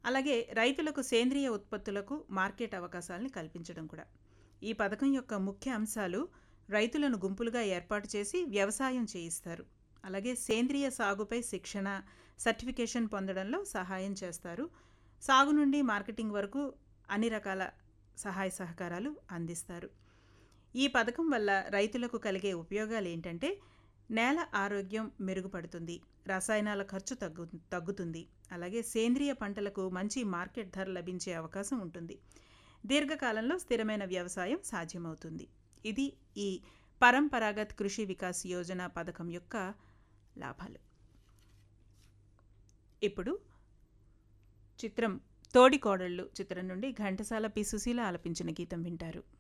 అలాగే రైతులకు సేంద్రియ ఉత్పత్తులకు మార్కెట్ అవకాశాలను కల్పించడం కూడా ఈ పథకం యొక్క ముఖ్య అంశాలు రైతులను గుంపులుగా ఏర్పాటు చేసి వ్యవసాయం చేయిస్తారు అలాగే సేంద్రియ సాగుపై శిక్షణ సర్టిఫికేషన్ పొందడంలో సహాయం చేస్తారు సాగు నుండి మార్కెటింగ్ వరకు అన్ని రకాల సహాయ సహకారాలు అందిస్తారు ఈ పథకం వల్ల రైతులకు కలిగే ఉపయోగాలు ఏంటంటే నేల ఆరోగ్యం మెరుగుపడుతుంది రసాయనాల ఖర్చు తగ్గు తగ్గుతుంది అలాగే సేంద్రియ పంటలకు మంచి మార్కెట్ ధర లభించే అవకాశం ఉంటుంది దీర్ఘకాలంలో స్థిరమైన వ్యవసాయం సాధ్యమవుతుంది ఇది ఈ పరంపరాగత్ కృషి వికాస్ యోజన పథకం యొక్క లాభాలు ఇప్పుడు చిత్రం తోడి కోడళ్ళు చిత్రం నుండి ఘంటసాల పి సుశీల ఆలపించిన గీతం వింటారు